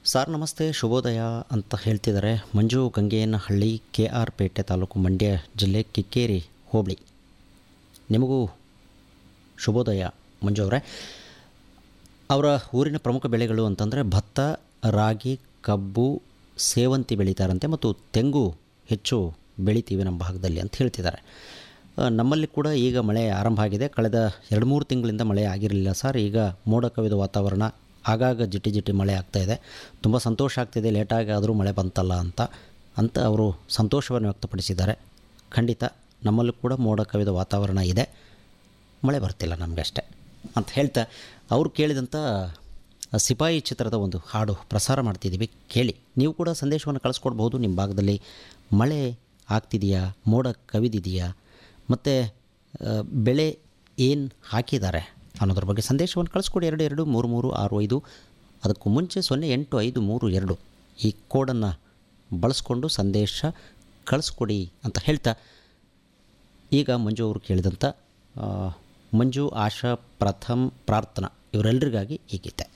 sir ನಮಸ್ತೆ ಶುಭೋದಯ ಅಂತ ಹೇಳ್ತಿದ್ದಾರೆ ಮಂಜು ಗಂಗೇನಹಳ್ಳಿ ಕೆ ಆರ್ ಪೇಟೆ ತಾಲೂಕು ಮಂಡ್ಯ ಜಿಲ್ಲೆ ಕಿಕ್ಕೇರಿ ಹೋಬಳಿ ನಿಮಗೂ ಶುಭೋದಯ ಮಂಜು ಅವರೇ ಅವರ ಊರಿನ ಪ್ರಮುಖ ಬೆಳೆಗಳು ಅಂತಂದರೆ ಭತ್ತ ರಾಗಿ ಕಬ್ಬು ಸೇವಂತಿ ಬೆಳೀತಾರಂತೆ ಮತ್ತು ತೆಂಗು ಹೆಚ್ಚು ಬೆಳಿತೀವಿ ನಮ್ಮ ಭಾಗದಲ್ಲಿ ಅಂತ ಹೇಳ್ತಿದ್ದಾರೆ ಆ, ನಮ್ಮಲ್ಲಿ ಕೂಡ ಈಗ ಮಳೆ ಆರಂಭ ಆಗಿದೆ ಕಳೆದ ಎರಡು ಮೂರು ತಿಂಗಳಿಂದ ಮಳೆ ಆಗಿರಲಿಲ್ಲ ಸರ್ ಈಗ ಮೋಡ ಕವಿದ ವಾತಾವರಣ ಆಗಾಗ ಜಿಟಿ ಜಿಟಿ ಮಳೆ ಆಗ್ತಾಯಿದೆ ತುಂಬ ಸಂತೋಷ ಆಗ್ತಿದೆ ಲೇಟಾಗಿ ಆದರೂ ಮಳೆ ಬಂತಲ್ಲ ಅಂತ ಅಂತ ಅವರು ಸಂತೋಷವನ್ನು ವ್ಯಕ್ತಪಡಿಸಿದ್ದಾರೆ ಖಂಡಿತ ನಮ್ಮಲ್ಲೂ ಕೂಡ ಮೋಡ ಕವಿದ ವಾತಾವರಣ ಇದೆ ಮಳೆ ಬರ್ತಿಲ್ಲ ನಮಗೆ ಅಷ್ಟೇ ಅಂತ ಹೇಳ್ತಾ ಅವರು ಕೇಳಿದಂಥ ಸಿಪಾಯಿ ಚಿತ್ರದ ಒಂದು ಹಾಡು ಪ್ರಸಾರ ಮಾಡ್ತಿದ್ದೀವಿ ಕೇಳಿ ನೀವು ಕೂಡ ಸಂದೇಶವನ್ನು ಕಳಿಸ್ಕೊಡ್ಬೋದು ನಿಮ್ಮ ಭಾಗದಲ್ಲಿ ಮಳೆ ಆಗ್ತಿದೆಯಾ ಮೋಡ ಕವಿದಿದೆಯಾ ಮತ್ತು ಬೆಳೆ ಏನು ಹಾಕಿದ್ದಾರೆ ಅನ್ನೋದ್ರ ಬಗ್ಗೆ ಸಂದೇಶವನ್ನು ಕಳಿಸ್ಕೊಡಿ ಎರಡು ಎರಡು ಮೂರು ಮೂರು ಆರು ಐದು ಅದಕ್ಕೂ ಮುಂಚೆ ಸೊನ್ನೆ ಎಂಟು ಐದು ಮೂರು ಎರಡು ಈ ಕೋಡನ್ನು ಬಳಸ್ಕೊಂಡು ಸಂದೇಶ ಕಳಿಸ್ಕೊಡಿ ಅಂತ ಹೇಳ್ತಾ ಈಗ ಮಂಜು ಅವರು ಕೇಳಿದಂಥ ಆ, ಮಂಜು ಆಶಾ ಪ್ರಥಮ್ ಪ್ರಾರ್ಥನಾ ಇವರೆಲ್ಲರಿಗಾಗಿ ಈ ಗೀತೆ